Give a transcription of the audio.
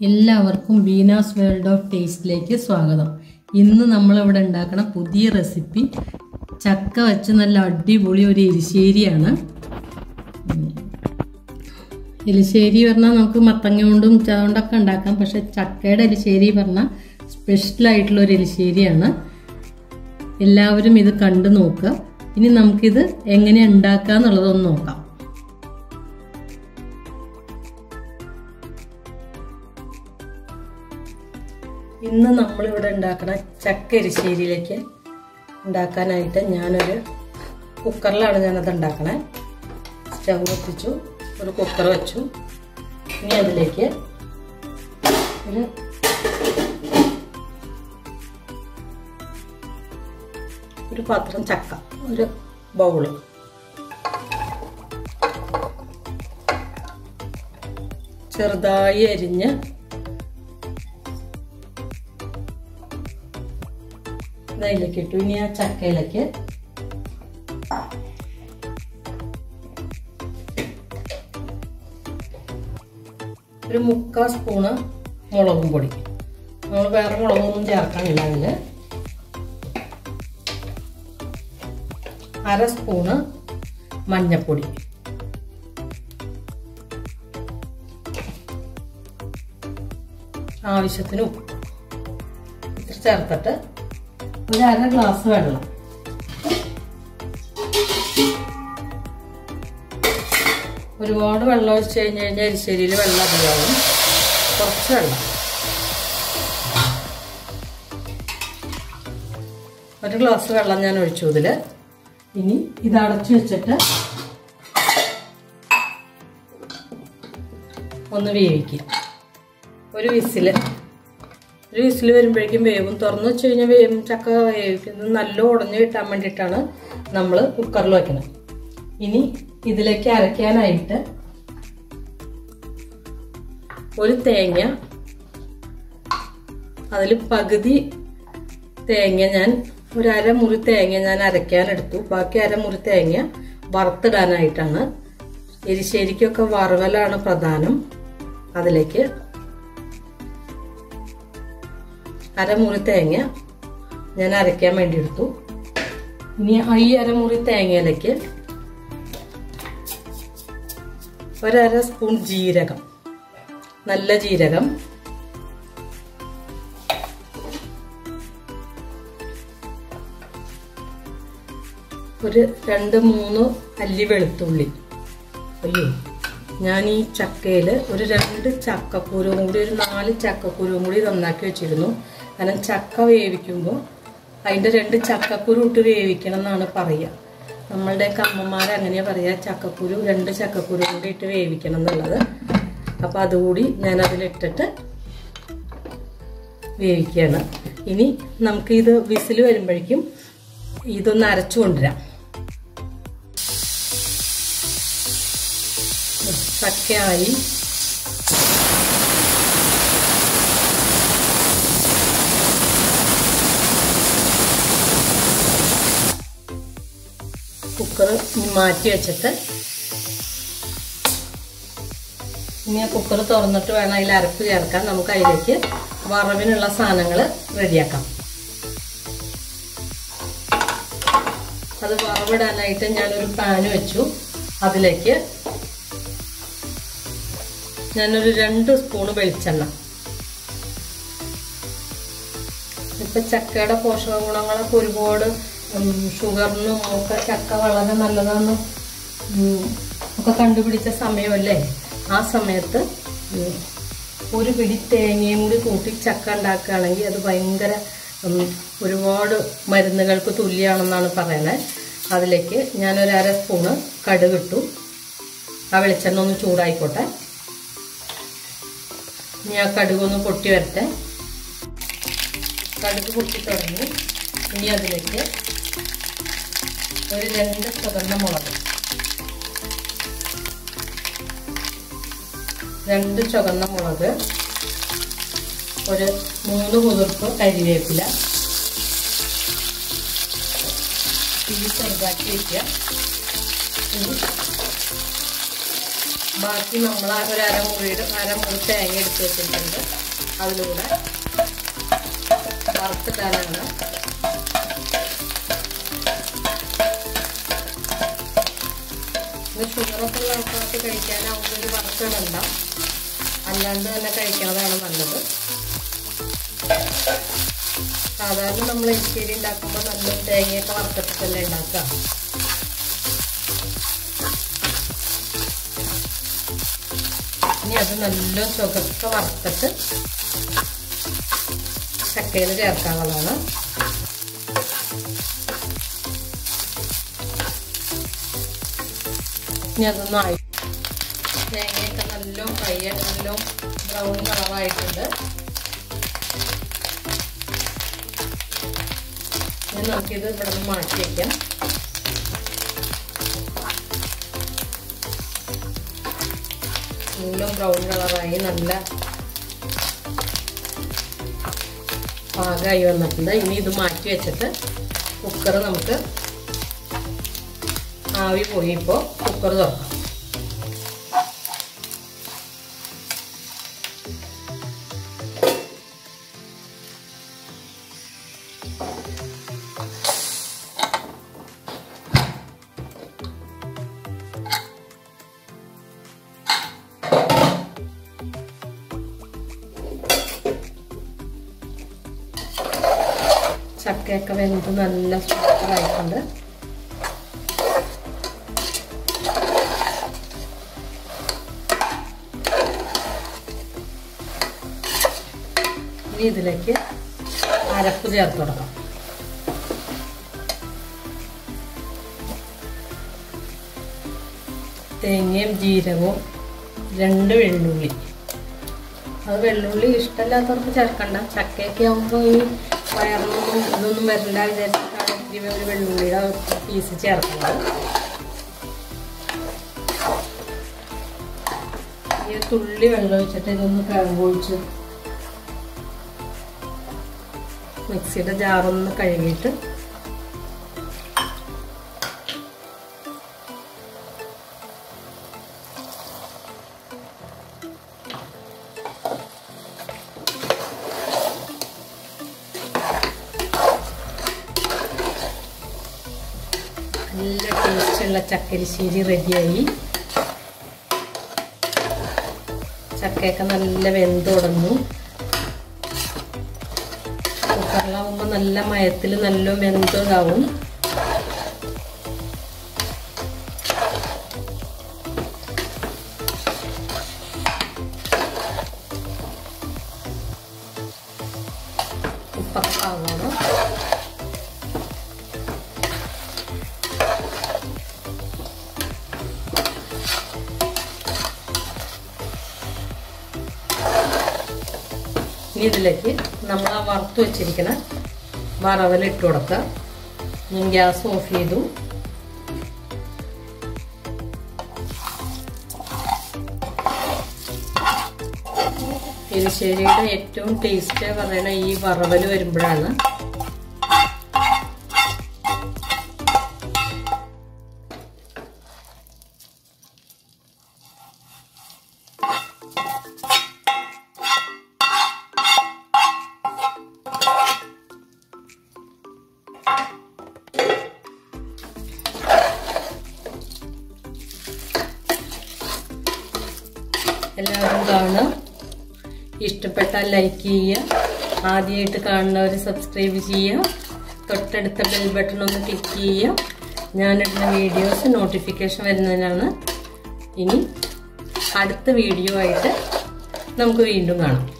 എല്ലാവർക്കും Beena's world of ടേസ്റ്റിലേക്ക് സ്വാഗതം ഇന്ന് നമ്മളിവിടെ ഉണ്ടാക്കുന്ന പുതിയ റെസിപ്പി ചക്ക വെച്ച് നല്ല അടിപൊളി ഒരു എരിശ്ശേരിയാണ് ഉം. എലിശ്ശേരി പറഞ്ഞാൽ നമുക്ക് മത്തങ്ങ കൊണ്ടും ച കൊണ്ടൊക്കെ ഉണ്ടാക്കാം പക്ഷെ ചക്കയുടെ എലിശ്ശേരി പറഞ്ഞാൽ സ്പെഷ്യലായിട്ടുള്ള ഒരു എലിശ്ശേരിയാണ് എല്ലാവരും ഇത് കണ്ടു നോക്കുക ഇനി നമുക്കിത് എങ്ങനെ ഉണ്ടാക്കുക എന്നുള്ളതൊന്ന് നോക്കാം ഇന്ന് നമ്മളിവിടെ ഉണ്ടാക്കുന്ന ചക്ക എരിശ്ശേരിയിലേക്ക് ഉണ്ടാക്കാനായിട്ട് ഞാനൊരു കുക്കറിലാണ് ഞാനത് ഉണ്ടാക്കണേ സ്റ്റൗ കത്തിച്ചു ഒരു കുക്കർ വെച്ചു ഇനി അതിലേക്ക് ഒരു ഒരു പാത്രം ചക്ക ഒരു ബൗള് ചെറുതായി അരിഞ്ഞ് ഇതിലേക്ക് ഇട്ടു ഇനി ആ ചക്കയിലേക്ക് ഒരു മുക്കാൽ സ്പൂണ് മുളകും പൊടി നമ്മൾ വേറെ മുളകൊന്നും ചേർക്കാനില്ല അതിൽ അര സ്പൂണ് മഞ്ഞപ്പൊടി ആവശ്യത്തിന് ഉപ്പ് ഇത്ര ചേർത്തിട്ട് ഒരു അര ഗ്ലാസ് വെള്ളം ഒരുപാട് വെള്ളം ഒഴിച്ച് കഴിഞ്ഞ് കഴിഞ്ഞാൽ എരിശ്ശേരിയിൽ വെള്ളം അധികമാവും കുറച്ച് വെള്ളം ഒരു ഗ്ലാസ് വെള്ളം ഞാൻ ഒഴിച്ചു ഇതിൽ ഇനി ഇത് അടച്ചു വെച്ചിട്ട് ഒന്ന് വേവിക്കുക ഒരു വിസില് ഒരു വിസിൽ വരുമ്പോഴേക്കും വേവും തുറന്നു വെച്ച് കഴിഞ്ഞാൽ വേവും ചക്ക വേവിക്കുന്നത് നല്ല ഉടഞ്ഞു കിട്ടാൻ വേണ്ടിയിട്ടാണ് നമ്മൾ കുക്കറിൽ വെക്കുന്നത് ഇനി ഇതിലേക്ക് അരയ്ക്കാനായിട്ട് ഒരു തേങ്ങ അതിൽ പകുതി തേങ്ങ ഞാൻ ഒരു അരമുറി തേങ്ങ ഞാൻ അരയ്ക്കാനെടുത്തു ബാക്കി അരമുറി തേങ്ങ വറുത്തിടാനായിട്ടാണ് എരിശ്ശേരിക്കൊക്കെ വറവലാണ് പ്രധാനം അതിലേക്ക് അരമുറി തേങ്ങ ഞാൻ അരയ്ക്കാൻ വേണ്ടി എടുത്തു ഇനി ഈ അരമുറി തേങ്ങയിലേക്ക് ഒരര സ്പൂൺ ജീരകം നല്ല ജീരകം ഒരു രണ്ട് മൂന്ന് അല്ലി വെളുത്തുള്ളി അയ്യോ ഞാൻ ഈ ചക്കയിൽ ഒരു രണ്ട് ചക്കക്കുരുവും കൂടി ഒരു നാല് ചക്കക്കുരുവും കൂടി നന്നാക്കി വെച്ചിരുന്നു കാരണം ചക്ക വേവിക്കുമ്പോൾ അതിൻ്റെ രണ്ട് ചക്കക്കുരു ഇട്ട് വേവിക്കണം എന്നാണ് പറയുക നമ്മളുടെയൊക്കെ അമ്മമാർ അങ്ങനെയാണ് പറയുക ചക്കക്കുരു രണ്ട് ചക്കക്കുരു കൂടി ഇട്ട് വേവിക്കണം എന്നുള്ളത് അപ്പോൾ അതുകൂടി ഞാൻ അതിലിട്ടിട്ട് വേവിക്കുകയാണ് ഇനി നമുക്ക് ഇത് വിസിൽ വരുമ്പോഴേക്കും ഇതൊന്ന് അരച്ചു കൊണ്ടുവരാം ചക്കയായി കുക്കർ മാറ്റി വെച്ചിട്ട് ഇനി ആ കുക്കർ തുറന്നിട്ട് വേണം അതിൽ അരപ്പ് ചേർക്കാൻ നമുക്ക് അതിലേക്ക് വറവിനുള്ള സാധനങ്ങൾ റെഡിയാക്കാം അത് വറവിടാനായിട്ട് ഞാനൊരു പാന് വെച്ചു അതിലേക്ക് ഞാനൊരു രണ്ട് സ്പൂണ് വെളിച്ചെണ്ണ ഇപ്പൊ ചക്കയുടെ പോഷക ഗുണങ്ങളൊക്കെ ഒരുപാട് ഷുഗറിനും ഒക്കെ ചക്ക വളരെ നല്ലതാണെന്ന് ഒക്കെ കണ്ടുപിടിച്ച സമയമല്ലേ ആ സമയത്ത് ഒരു പിടി തേങ്ങയും കൂടി കൂട്ടി ചക്ക ഉണ്ടാക്കുകയാണെങ്കിൽ അത് ഭയങ്കര ഒരുപാട് മരുന്നുകൾക്ക് തുല്യമാണെന്നാണ് പറയുന്നത് അതിലേക്ക് ഞാനൊരു അര സ്പൂണ് കടുകിട്ടു ആ വെളിച്ചെണ്ണ ഒന്ന് ചൂടായിക്കോട്ടെ ഇനി ആ കടുകൊന്ന് പൊട്ടി വരട്ടെ കടുക് പൊട്ടി തുടങ്ങി ഇനി അതിലേക്ക് ഒരു രണ്ട് ചുവന്ന മുളക് രണ്ട് ചുവന്ന മുളക് ഒരു മൂന്ന് കുതിർപ്പ് കരിവേപ്പില തീ ചെറുതാക്കി വയ്ക്കുക ബാക്കി നമ്മൾ ഒരു അരമുറിയുടെ അരമുറി തേങ്ങ എടുത്ത് വെച്ചിട്ടുണ്ട് അതിലൂടെ വറുത്തിടാനാണ് ഇത് ഷുഗറൊക്കെ ഉള്ള ആൾക്കാർക്ക് കഴിക്കാനാവുമ്പോൾ ഒരു വറുത്തിടണ്ട അല്ലാണ്ട് തന്നെ കഴിക്കണതാണ് നല്ലത് സാധാരണ നമ്മൾ എരിശ്ശേരി ഉണ്ടാക്കുമ്പോൾ നല്ല തേങ്ങയൊക്കെ വറുത്തിട്ടല്ലേ ഉണ്ടാക്കുക ഇനി അത് നല്ല ചുവക്കെ വറുത്തിട്ട് ചക്കയിൽ ചേർക്കാനുള്ളതാണ് ഇനി അതൊന്നും ആയി തേങ്ങയൊക്കെ നല്ല ഫ്രൈ നല്ല ബ്രൗൺ കളറായിട്ടുണ്ട് ഇനി നമുക്കിത് ഇവിടെ നിന്ന് മാറ്റി വയ്ക്കാം നല്ല ബ്രൗൺ കളറായി നല്ല പാകമായി വന്നിട്ടുണ്ട് ഇനി ഇത് മാറ്റി വെച്ചിട്ട് കുക്കർ നമുക്ക് ആവി പോയി ഇപ്പോൾ കുക്കർ തുറക്കാം ചക്കയൊക്കെ വെന്ത് നല്ല സൂപ്പറായിട്ടുണ്ട് ഇനി ഇതിലേക്ക് അരപ്പ് ചേർത്ത് കൊടുക്കാം തേങ്ങയും ജീരകവും രണ്ട് വെള്ളുള്ളി അത് വെള്ളുള്ളി ഇഷ്ടമില്ലാത്തവർക്ക് ചേർക്കണ്ട ചക്കയൊക്കെ ആകുമ്പോൾ ഈ വയറിനൊന്നും ഇതൊന്നും വരില്ല വിചാരിച്ചിട്ടാണ് ഇത്തിരി ഒരു വെള്ളുള്ളിയുടെ പീസ് ചേർക്കുന്നത് ഈ തുള്ളി വെള്ളം ഒഴിച്ചിട്ട് ഇതൊന്ന് കിഴങ്ങൊഴിച്ച് മിക്സിയുടെ ജാറൊന്ന് കഴുകിയിട്ട് നല്ല ടേസ്റ്റുള്ള ചക്കരിശ്ശേരി റെഡിയായി ചക്കയൊക്കെ നല്ല വെന്ത് തുടങ്ങി കുക്കറിലാവുമ്പോൾ നല്ല മയത്തിൽ നല്ല വെന്തതാവും ഉപ്പൊക്കെ ആവണം ഇനി ഇതിലേക്ക് നമ്മൾ ആ വറുത്ത് വെച്ചിരിക്കുന്ന വറവലിട്ട് കൊടുക്കുക ഞാൻ ഗ്യാസ് ഓഫ് ചെയ്തു എരിശ്ശേരിയുടെ ഏറ്റവും ടേസ്റ്റ് പറയണ ഈ വറവൽ വരുമ്പോഴാണ് എല്ലാവരും കാണുക ഇഷ്ടപ്പെട്ടാൽ ലൈക്ക് ചെയ്യുക ആദ്യമായിട്ട് കാണുന്നവർ സബ്സ്ക്രൈബ് ചെയ്യുക തൊട്ടടുത്ത ബെൽ ബട്ടൺ ഒന്ന് ക്ലിക്ക് ചെയ്യുക ഞാനിടുന്ന വീഡിയോസ് നോട്ടിഫിക്കേഷൻ വരുന്നതിനാണ് ഇനി അടുത്ത വീഡിയോ ആയിട്ട് നമുക്ക് വീണ്ടും കാണാം